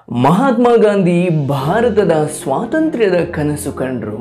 ಮಹಾತ್ಮ ಗಾಂಧಿ ಭಾರತದ ಸ್ವಾತಂತ್ರ್ಯದ ಕನಸು ಕಂಡರು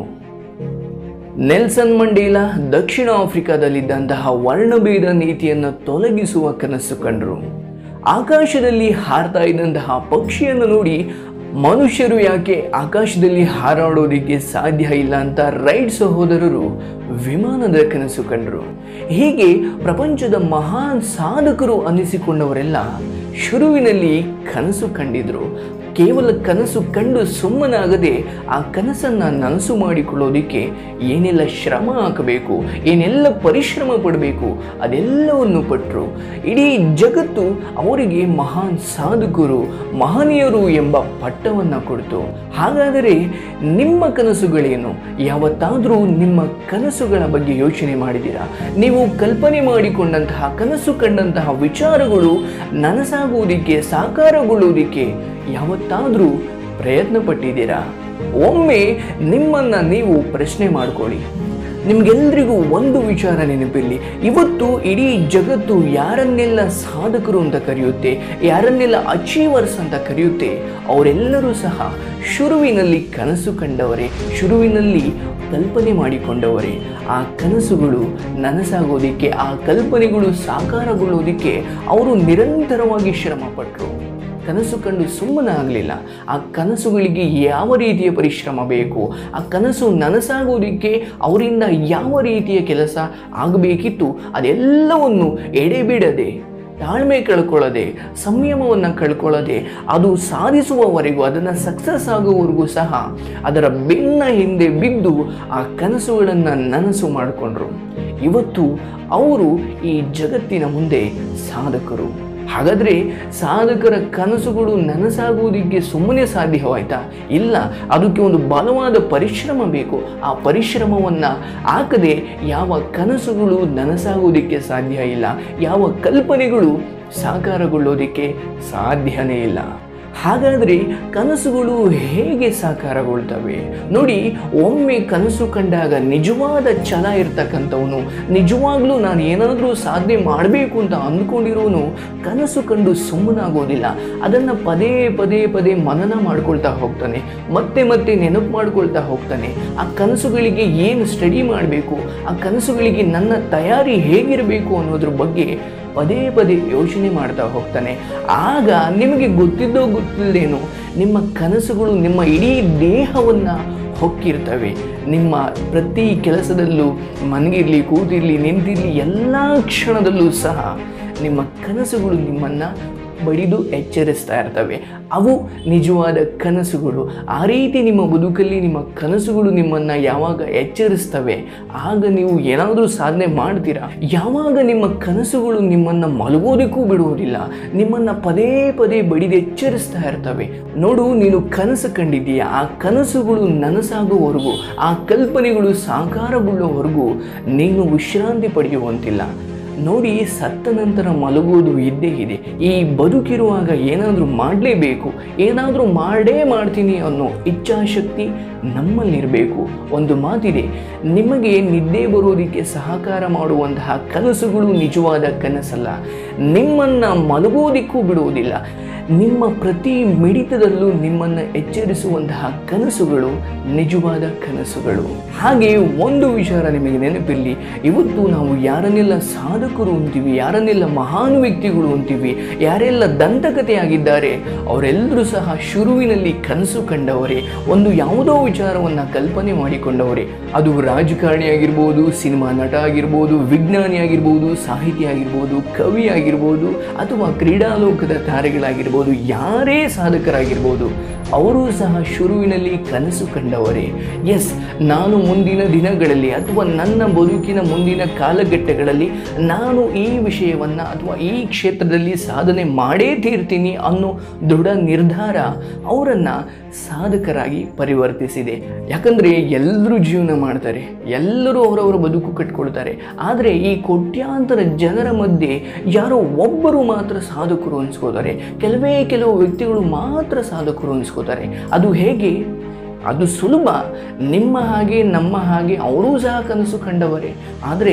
ನೆಲ್ಸನ್ ಮಂಡೇಲಾ ದಕ್ಷಿಣ ಆಫ್ರಿಕಾದಲ್ಲಿದ್ದಂತಹ ವರ್ಣಭೇದ ನೀತಿಯನ್ನು ತೊಲಗಿಸುವ ಕನಸು ಕಂಡರು ಆಕಾಶದಲ್ಲಿ ಹಾರ್ತಾ ಇದ್ದಂತಹ ಪಕ್ಷಿಯನ್ನು ನೋಡಿ ಮನುಷ್ಯರು ಯಾಕೆ ಆಕಾಶದಲ್ಲಿ ಹಾರಾಡೋದಕ್ಕೆ ಸಾಧ್ಯ ಇಲ್ಲ ಅಂತ ರೈಟ್ ಸಹೋದರರು ವಿಮಾನದ ಕನಸು ಕಂಡರು ಹೀಗೆ ಪ್ರಪಂಚದ ಮಹಾನ್ ಸಾಧಕರು ಅನಿಸಿಕೊಂಡವರೆಲ್ಲ ಶುರುವಿನಲ್ಲಿ ಕನಸು ಕಂಡಿದ್ರು ಕೇವಲ ಕನಸು ಕಂಡು ಸುಮ್ಮನಾಗದೆ ಆ ಕನಸನ್ನು ನನಸು ಮಾಡಿಕೊಳ್ಳೋದಕ್ಕೆ ಏನೆಲ್ಲ ಶ್ರಮ ಹಾಕಬೇಕು ಏನೆಲ್ಲ ಪರಿಶ್ರಮ ಪಡಬೇಕು ಅದೆಲ್ಲವನ್ನು ಪಟ್ಟರು ಇಡೀ ಜಗತ್ತು ಅವರಿಗೆ ಮಹಾನ್ ಸಾಧಕರು ಮಹನೀಯರು ಎಂಬ ಪಟ್ಟವನ್ನು ಕೊಡ್ತು ಹಾಗಾದರೆ ನಿಮ್ಮ ಕನಸುಗಳೇನು ಯಾವತ್ತಾದರೂ ನಿಮ್ಮ ಕನಸುಗಳ ಬಗ್ಗೆ ಯೋಚನೆ ಮಾಡಿದ್ದೀರಾ ನೀವು ಕಲ್ಪನೆ ಮಾಡಿಕೊಂಡಂತಹ ಕನಸು ಕಂಡಂತಹ ವಿಚಾರಗಳು ನನಸಾಗುವುದಕ್ಕೆ ಸಾಕಾರಗೊಳ್ಳುವುದಕ್ಕೆ ಯಾವತ್ತಾದರೂ ಪ್ರಯತ್ನ ಪಟ್ಟಿದ್ದೀರಾ ಒಮ್ಮೆ ನಿಮ್ಮನ್ನು ನೀವು ಪ್ರಶ್ನೆ ಮಾಡ್ಕೊಳ್ಳಿ ನಿಮ್ಗೆಲ್ರಿಗೂ ಒಂದು ವಿಚಾರ ನೆನಪಿರಲಿ ಇವತ್ತು ಇಡೀ ಜಗತ್ತು ಯಾರನ್ನೆಲ್ಲ ಸಾಧಕರು ಅಂತ ಕರೆಯುತ್ತೆ ಯಾರನ್ನೆಲ್ಲ ಅಚೀವರ್ಸ್ ಅಂತ ಕರೆಯುತ್ತೆ ಅವರೆಲ್ಲರೂ ಸಹ ಶುರುವಿನಲ್ಲಿ ಕನಸು ಕಂಡವರೇ ಶುರುವಿನಲ್ಲಿ ಕಲ್ಪನೆ ಮಾಡಿಕೊಂಡವರೇ ಆ ಕನಸುಗಳು ನನಸಾಗೋದಕ್ಕೆ ಆ ಕಲ್ಪನೆಗಳು ಸಾಕಾರಗೊಳ್ಳೋದಕ್ಕೆ ಅವರು ನಿರಂತರವಾಗಿ ಶ್ರಮಪಟ್ಟರು ಕನಸು ಕಂಡು ಸುಮ್ಮನಾಗಲಿಲ್ಲ ಆ ಕನಸುಗಳಿಗೆ ಯಾವ ರೀತಿಯ ಪರಿಶ್ರಮ ಬೇಕು ಆ ಕನಸು ನನಸಾಗೋದಕ್ಕೆ ಅವರಿಂದ ಯಾವ ರೀತಿಯ ಕೆಲಸ ಆಗಬೇಕಿತ್ತು ಅದೆಲ್ಲವನ್ನು ಎಡೆಬಿಡದೆ ತಾಳ್ಮೆ ಕಳ್ಕೊಳ್ಳದೆ ಸಂಯಮವನ್ನು ಕಳ್ಕೊಳ್ಳದೆ ಅದು ಸಾಧಿಸುವವರೆಗೂ ಅದನ್ನು ಸಕ್ಸಸ್ ಆಗುವವರೆಗೂ ಸಹ ಅದರ ಬೆನ್ನ ಹಿಂದೆ ಬಿದ್ದು ಆ ಕನಸುಗಳನ್ನು ನನಸು ಮಾಡಿಕೊಂಡ್ರು ಇವತ್ತು ಅವರು ಈ ಜಗತ್ತಿನ ಮುಂದೆ ಸಾಧಕರು ಹಾಗಾದರೆ ಸಾಧಕರ ಕನಸುಗಳು ನನಸಾಗುವುದಕ್ಕೆ ಸುಮ್ಮನೆ ಸಾಧ್ಯವಾಯ್ತಾ ಇಲ್ಲ ಅದಕ್ಕೆ ಒಂದು ಬಲವಾದ ಪರಿಶ್ರಮ ಬೇಕು ಆ ಪರಿಶ್ರಮವನ್ನು ಹಾಕದೆ ಯಾವ ಕನಸುಗಳು ನನಸಾಗುವುದಕ್ಕೆ ಸಾಧ್ಯ ಇಲ್ಲ ಯಾವ ಕಲ್ಪನೆಗಳು ಸಾಕಾರಗೊಳ್ಳೋದಕ್ಕೆ ಸಾಧ್ಯನೇ ಇಲ್ಲ ಹಾಗಾದರೆ ಕನಸುಗಳು ಹೇಗೆ ಸಾಕಾರಗೊಳ್ತವೆ ನೋಡಿ ಒಮ್ಮೆ ಕನಸು ಕಂಡಾಗ ನಿಜವಾದ ಛಲ ಇರ್ತಕ್ಕಂಥವನು ನಿಜವಾಗ್ಲೂ ನಾನು ಏನಾದರೂ ಸಾಧನೆ ಮಾಡಬೇಕು ಅಂತ ಅಂದ್ಕೊಂಡಿರೋನು ಕನಸು ಕಂಡು ಸುಮ್ಮನಾಗೋದಿಲ್ಲ ಅದನ್ನು ಪದೇ ಪದೇ ಪದೇ ಮನನ ಮಾಡ್ಕೊಳ್ತಾ ಹೋಗ್ತಾನೆ ಮತ್ತೆ ಮತ್ತೆ ನೆನಪು ಮಾಡ್ಕೊಳ್ತಾ ಹೋಗ್ತಾನೆ ಆ ಕನಸುಗಳಿಗೆ ಏನು ಸ್ಟಡಿ ಮಾಡಬೇಕು ಆ ಕನಸುಗಳಿಗೆ ನನ್ನ ತಯಾರಿ ಹೇಗಿರಬೇಕು ಅನ್ನೋದ್ರ ಬಗ್ಗೆ ಪದೇ ಪದೇ ಯೋಚನೆ ಮಾಡ್ತಾ ಹೋಗ್ತಾನೆ ಆಗ ನಿಮಗೆ ಗೊತ್ತಿದ್ದೋ ಗೊತ್ತಿಲ್ಲದೇನೋ ನಿಮ್ಮ ಕನಸುಗಳು ನಿಮ್ಮ ಇಡೀ ದೇಹವನ್ನು ಹೊಕ್ಕಿರ್ತವೆ ನಿಮ್ಮ ಪ್ರತಿ ಕೆಲಸದಲ್ಲೂ ಮನಗಿರಲಿ ಕೂತಿರಲಿ ನಿಂತಿರಲಿ ಎಲ್ಲ ಕ್ಷಣದಲ್ಲೂ ಸಹ ನಿಮ್ಮ ಕನಸುಗಳು ನಿಮ್ಮನ್ನು ಬಡಿದು ಎಚ್ಚರಿಸ್ತಾ ಇರ್ತವೆ ಅವು ನಿಜವಾದ ಕನಸುಗಳು ಆ ರೀತಿ ನಿಮ್ಮ ಬದುಕಲ್ಲಿ ನಿಮ್ಮ ಕನಸುಗಳು ನಿಮ್ಮನ್ನು ಯಾವಾಗ ಎಚ್ಚರಿಸ್ತವೆ ಆಗ ನೀವು ಏನಾದರೂ ಸಾಧನೆ ಮಾಡ್ತೀರಾ ಯಾವಾಗ ನಿಮ್ಮ ಕನಸುಗಳು ನಿಮ್ಮನ್ನು ಮಲಗೋದಕ್ಕೂ ಬಿಡುವುದಿಲ್ಲ ನಿಮ್ಮನ್ನು ಪದೇ ಪದೇ ಬಡಿದು ಎಚ್ಚರಿಸ್ತಾ ಇರ್ತವೆ ನೋಡು ನೀನು ಕನಸು ಕಂಡಿದ್ದೀಯಾ ಆ ಕನಸುಗಳು ನನಸಾಗುವವರೆಗೂ ಆ ಕಲ್ಪನೆಗಳು ಸಾಕಾರಗೊಳ್ಳುವವರೆಗೂ ನೀನು ವಿಶ್ರಾಂತಿ ಪಡೆಯುವಂತಿಲ್ಲ ನೋಡಿ ಸತ್ತ ನಂತರ ಮಲಗುವುದು ಇದ್ದೇ ಇದೆ ಈ ಬದುಕಿರುವಾಗ ಏನಾದರೂ ಮಾಡಲೇಬೇಕು ಏನಾದರೂ ಮಾಡೇ ಮಾಡ್ತೀನಿ ಅನ್ನೋ ಇಚ್ಛಾಶಕ್ತಿ ನಮ್ಮಲ್ಲಿರಬೇಕು ಒಂದು ಮಾತಿದೆ ನಿಮಗೆ ನಿದ್ದೆ ಬರೋದಕ್ಕೆ ಸಹಕಾರ ಮಾಡುವಂತಹ ಕನಸುಗಳು ನಿಜವಾದ ಕನಸಲ್ಲ ನಿಮ್ಮನ್ನು ಮಲಗೋದಿಕ್ಕೂ ಬಿಡುವುದಿಲ್ಲ ನಿಮ್ಮ ಪ್ರತಿ ಮಿಡಿತದಲ್ಲೂ ನಿಮ್ಮನ್ನು ಎಚ್ಚರಿಸುವಂತಹ ಕನಸುಗಳು ನಿಜವಾದ ಕನಸುಗಳು ಹಾಗೆ ಒಂದು ವಿಚಾರ ನಿಮಗೆ ನೆನಪಿರಲಿ ಇವತ್ತು ನಾವು ಯಾರನ್ನೆಲ್ಲ ಸಾಧಕರು ಅಂತೀವಿ ಯಾರನ್ನೆಲ್ಲ ಮಹಾನ್ ವ್ಯಕ್ತಿಗಳು ಅಂತೀವಿ ಯಾರೆಲ್ಲ ದಂತಕಥೆಯಾಗಿದ್ದಾರೆ ಅವರೆಲ್ಲರೂ ಸಹ ಶುರುವಿನಲ್ಲಿ ಕನಸು ಕಂಡವರೇ ಒಂದು ಯಾವುದೋ ವಿಚಾರವನ್ನು ಕಲ್ಪನೆ ಮಾಡಿಕೊಂಡವರೇ ಅದು ರಾಜಕಾರಣಿ ಆಗಿರ್ಬೋದು ಸಿನಿಮಾ ನಟ ಆಗಿರ್ಬೋದು ವಿಜ್ಞಾನಿ ಆಗಿರ್ಬೋದು ಸಾಹಿತಿ ಆಗಿರ್ಬೋದು ಕವಿ ಆಗಿರ್ಬೋದು ಅಥವಾ ಕ್ರೀಡಾಲೋಕದ ತಾರೆಗಳಾಗಿರ್ಬೋದು ಯಾರೇ ಸಾಧಕರಾಗಿರ್ಬೋದು ಅವರೂ ಸಹ ಶುರುವಿನಲ್ಲಿ ಕನಸು ಕಂಡವರೇ ಎಸ್ ನಾನು ಮುಂದಿನ ದಿನಗಳಲ್ಲಿ ಅಥವಾ ನನ್ನ ಬದುಕಿನ ಮುಂದಿನ ಕಾಲಘಟ್ಟಗಳಲ್ಲಿ ನಾನು ಈ ವಿಷಯವನ್ನು ಅಥವಾ ಈ ಕ್ಷೇತ್ರದಲ್ಲಿ ಸಾಧನೆ ಮಾಡೇ ತೀರ್ತೀನಿ ಅನ್ನೋ ದೃಢ ನಿರ್ಧಾರ ಅವರನ್ನು ಸಾಧಕರಾಗಿ ಪರಿವರ್ತಿಸಿದೆ ಯಾಕಂದರೆ ಎಲ್ಲರೂ ಜೀವನ ಮಾಡ್ತಾರೆ ಎಲ್ಲರೂ ಅವರವರ ಬದುಕು ಕಟ್ಕೊಳ್ತಾರೆ ಆದರೆ ಈ ಕೋಟ್ಯಾಂತರ ಜನರ ಮಧ್ಯೆ ಯಾರೋ ಒಬ್ಬರು ಮಾತ್ರ ಸಾಧಕರು ಅನ್ಸ್ಕೋತಾರೆ ಕೆಲವೇ ಕೆಲವು ವ್ಯಕ್ತಿಗಳು ಮಾತ್ರ ಸಾಧಕರು ಅನ್ಸ್ಕೋತಾರೆ ಅದು ಹೇಗೆ ಅದು ಸುಲಭ ನಿಮ್ಮ ಹಾಗೆ ನಮ್ಮ ಹಾಗೆ ಅವರೂ ಸಹ ಕನಸು ಕಂಡವರೇ ಆದರೆ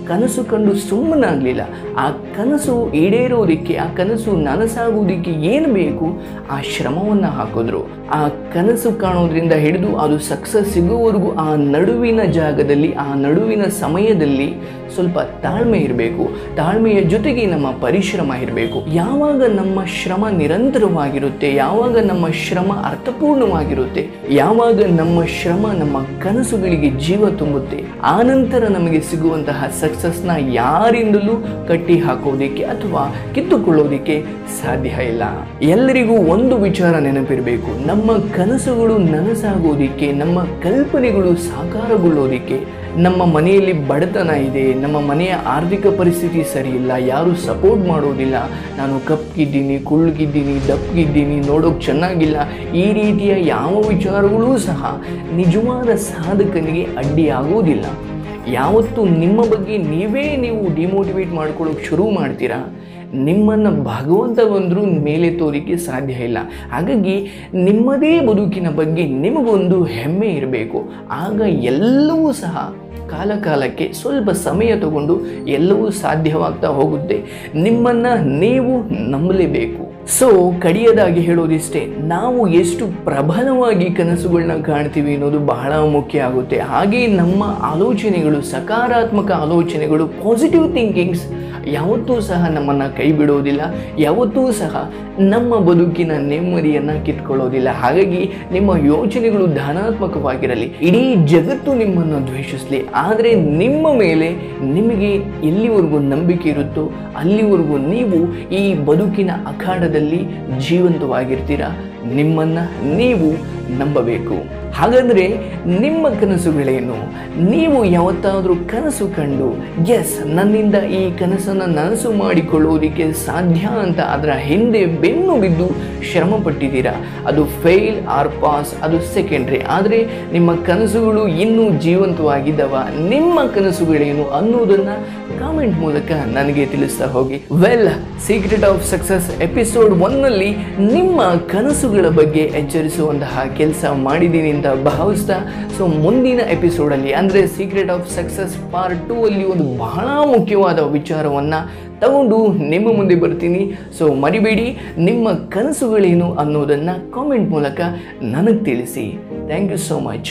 ಕನಸು ಕಂಡು ಸುಮ್ಮನಾಗಲಿಲ್ಲ ಆ ಕನಸು ಈಡೇರೋದಕ್ಕೆ ಆ ಕನಸು ನನಸಾಗುವುದಕ್ಕೆ ಏನು ಬೇಕು ಆ ಶ್ರಮವನ್ನು ಹಾಕಿದ್ರು ಆ ಕನಸು ಕಾಣೋದ್ರಿಂದ ಹಿಡಿದು ಅದು ಸಕ್ಸಸ್ ಸಿಗುವವರೆಗೂ ಆ ನಡುವಿನ ಜಾಗದಲ್ಲಿ ಆ ನಡುವಿನ ಸಮಯದಲ್ಲಿ ಸ್ವಲ್ಪ ತಾಳ್ಮೆ ಇರಬೇಕು ತಾಳ್ಮೆಯ ಜೊತೆಗೆ ನಮ್ಮ ಪರಿಶ್ರಮ ಇರಬೇಕು ಯಾವಾಗ ನಮ್ಮ ಶ್ರಮ ನಿರಂತರವಾಗಿರುತ್ತೆ ಯಾವಾಗ ನಮ್ಮ ಶ್ರಮ ಅರ್ಥಪೂರ್ಣವಾಗಿರುತ್ತೆ ಯಾವಾಗ ನಮ್ಮ ಶ್ರಮ ನಮ್ಮ ಕನಸುಗಳಿಗೆ ಜೀವ ತುಂಬುತ್ತೆ ಆನಂತರ ನಮಗೆ ಸಿಗುವಂತಹ ಸಕ್ಸಸ್ನ ಯಾರಿಂದಲೂ ಕಟ್ಟಿ ಹಾಕೋದಿಕ್ಕೆ ಅಥವಾ ಕಿತ್ತುಕೊಳ್ಳೋದಿಕ್ಕೆ ಸಾಧ್ಯ ಇಲ್ಲ ಎಲ್ಲರಿಗೂ ಒಂದು ವಿಚಾರ ನೆನಪಿರಬೇಕು ನಮ್ಮ ಕನಸುಗಳು ನನಸಾಗೋದಿಕ್ಕೆ ನಮ್ಮ ಕಲ್ಪನೆಗಳು ಸಾಕಾರಗೊಳ್ಳೋದಿಕ್ಕೆ ನಮ್ಮ ಮನೆಯಲ್ಲಿ ಬಡತನ ಇದೆ ನಮ್ಮ ಮನೆಯ ಆರ್ಥಿಕ ಪರಿಸ್ಥಿತಿ ಸರಿ ಇಲ್ಲ ಯಾರು ಸಪೋರ್ಟ್ ಮಾಡೋದಿಲ್ಲ ನಾನು ಕಪ್ಗಿದ್ದೀನಿ ಕುಳ್ಳಗಿದ್ದೀನಿ ದಪ್ಪಗಿದ್ದೀನಿ ನೋಡೋಕೆ ಚೆನ್ನಾಗಿಲ್ಲ ಈ ರೀತಿಯ ಯಾವ ವಿಚಾರಗಳೂ ಸಹ ನಿಜವಾದ ಸಾಧಕನಿಗೆ ಅಡ್ಡಿಯಾಗೋದಿಲ್ಲ ಯಾವತ್ತು ನಿಮ್ಮ ಬಗ್ಗೆ ನೀವೇ ನೀವು ಡಿಮೋಟಿವೇಟ್ ಮಾಡ್ಕೊಳ್ಳೋಕೆ ಶುರು ಮಾಡ್ತೀರಾ ನಿಮ್ಮನ್ನು ಭಗವಂತ ಬಂದರೂ ಮೇಲೆ ತೋರಿಕೆ ಸಾಧ್ಯ ಇಲ್ಲ ಹಾಗಾಗಿ ನಿಮ್ಮದೇ ಬದುಕಿನ ಬಗ್ಗೆ ನಿಮಗೊಂದು ಹೆಮ್ಮೆ ಇರಬೇಕು ಆಗ ಎಲ್ಲವೂ ಸಹ ಕಾಲ ಕಾಲಕ್ಕೆ ಸ್ವಲ್ಪ ಸಮಯ ತಗೊಂಡು ಎಲ್ಲವೂ ಸಾಧ್ಯವಾಗ್ತಾ ಹೋಗುತ್ತೆ ನಿಮ್ಮನ್ನು ನೀವು ನಂಬಲೇಬೇಕು ಸೊ ಕಡಿಯದಾಗಿ ಹೇಳೋದಿಷ್ಟೇ ನಾವು ಎಷ್ಟು ಪ್ರಬಲವಾಗಿ ಕನಸುಗಳನ್ನ ಕಾಣ್ತೀವಿ ಅನ್ನೋದು ಬಹಳ ಮುಖ್ಯ ಆಗುತ್ತೆ ಹಾಗೆ ನಮ್ಮ ಆಲೋಚನೆಗಳು ಸಕಾರಾತ್ಮಕ ಆಲೋಚನೆಗಳು ಪಾಸಿಟಿವ್ ಥಿಂಕಿಂಗ್ಸ್ ಯಾವತ್ತೂ ಸಹ ನಮ್ಮನ್ನು ಕೈ ಬಿಡೋದಿಲ್ಲ ಯಾವತ್ತೂ ಸಹ ನಮ್ಮ ಬದುಕಿನ ನೆಮ್ಮದಿಯನ್ನು ಕಿತ್ಕೊಳ್ಳೋದಿಲ್ಲ ಹಾಗಾಗಿ ನಿಮ್ಮ ಯೋಚನೆಗಳು ಧನಾತ್ಮಕವಾಗಿರಲಿ ಇಡೀ ಜಗತ್ತು ನಿಮ್ಮನ್ನು ದ್ವೇಷಿಸಲಿ ಆದರೆ ನಿಮ್ಮ ಮೇಲೆ ನಿಮಗೆ ಎಲ್ಲಿವರೆಗೂ ನಂಬಿಕೆ ಇರುತ್ತೋ ಅಲ್ಲಿವರೆಗೂ ನೀವು ಈ ಬದುಕಿನ ಅಖಾಡದಲ್ಲಿ ಜೀವಂತವಾಗಿರ್ತೀರಾ ನಿಮ್ಮನ್ನು ನೀವು ನಂಬಬೇಕು ಹಾಗಾದರೆ ನಿಮ್ಮ ಕನಸುಗಳೇನು ನೀವು ಯಾವತ್ತಾದರೂ ಕನಸು ಕಂಡು ಎಸ್ ನನ್ನಿಂದ ಈ ಕನಸನ್ನು ನನಸು ಮಾಡಿಕೊಳ್ಳುವುದಕ್ಕೆ ಸಾಧ್ಯ ಅಂತ ಅದರ ಹಿಂದೆ ಬೆನ್ನು ಬಿದ್ದು ಶ್ರಮ ಪಟ್ಟಿದ್ದೀರಾ ಅದು ಫೇಲ್ ಆರ್ ಪಾಸ್ ಅದು ಸೆಕೆಂಡ್ರಿ ಆದರೆ ನಿಮ್ಮ ಕನಸುಗಳು ಇನ್ನೂ ಜೀವಂತವಾಗಿದ್ದವ ನಿಮ್ಮ ಕನಸುಗಳೇನು ಅನ್ನೋದನ್ನು ಕಾಮೆಂಟ್ ಮೂಲಕ ನನಗೆ ತಿಳಿಸ್ತಾ ಹೋಗಿ well secret of success episode ಒನ್ನಲ್ಲಿ ನಿಮ್ಮ ಕನಸುಗಳ ಬಗ್ಗೆ ಎಚ್ಚರಿಸುವಂತಹ ಕೆಲಸ ಮಾಡಿದ್ದೀನಿ ಅಂತ ಭಾವಿಸ್ತಾ ಸೊ ಮುಂದಿನ ಎಪಿಸೋಡಲ್ಲಿ ಅಂದರೆ secret of success part two ಅಲ್ಲಿ ಒಂದು ಬಹಳ ಮುಖ್ಯವಾದ ವಿಚಾರವನ್ನು ತಗೊಂಡು ನಿಮ್ಮ ಮುಂದೆ ಬರ್ತೀನಿ ಸೊ ಮರಿಬೇಡಿ ನಿಮ್ಮ ಕನಸುಗಳೇನು ಅನ್ನೋದನ್ನು ಕಾಮೆಂಟ್ ಮೂಲಕ ನನಗೆ ತಿಳಿಸಿ thank you so much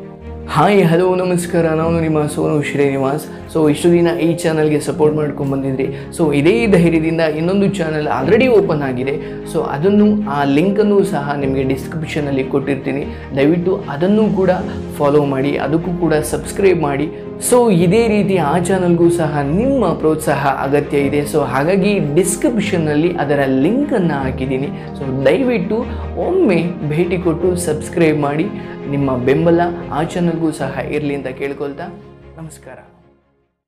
hi hello ನಮಸ್ಕಾರ ನಾನು ನಿಮ್ಮ ಸೋನು ಶ್ರೀನಿವಾಸ್ ಸೊ ಇಷ್ಟು ದಿನ ಈ ಚಾನಲ್ಗೆ ಸಪೋರ್ಟ್ ಮಾಡ್ಕೊಂಡು ಬಂದಿದ್ರಿ ಸೊ ಇದೇ ಧೈರ್ಯದಿಂದ ಇನ್ನೊಂದು ಚಾನಲ್ ಆಲ್ರೆಡಿ ಓಪನ್ ಆಗಿದೆ ಸೊ ಅದನ್ನು ಆ ಲಿಂಕನ್ನು ಸಹ ನಿಮಗೆ ಡಿಸ್ಕ್ರಿಪ್ಷನಲ್ಲಿ ಕೊಟ್ಟಿರ್ತೀನಿ ದಯವಿಟ್ಟು ಅದನ್ನು ಕೂಡ ಫಾಲೋ ಮಾಡಿ ಅದಕ್ಕೂ ಕೂಡ ಸಬ್ಸ್ಕ್ರೈಬ್ ಮಾಡಿ ಸೊ ಇದೇ ರೀತಿ ಆ ಚಾನಲ್ಗೂ ಸಹ ನಿಮ್ಮ ಪ್ರೋತ್ಸಾಹ ಅಗತ್ಯ ಇದೆ ಸೊ ಹಾಗಾಗಿ ಡಿಸ್ಕ್ರಿಪ್ಷನ್ನಲ್ಲಿ ಅದರ ಲಿಂಕನ್ನು ಹಾಕಿದ್ದೀನಿ ಸೊ ದಯವಿಟ್ಟು ಒಮ್ಮೆ ಭೇಟಿ ಕೊಟ್ಟು ಸಬ್ಸ್ಕ್ರೈಬ್ ಮಾಡಿ ನಿಮ್ಮ ಬೆಂಬಲ ಆ ಚಾನಲ್ಗೂ ಸಹ ಇರಲಿ ಅಂತ ಕೇಳ್ಕೊಳ್ತಾ ನಮಸ್ಕಾರ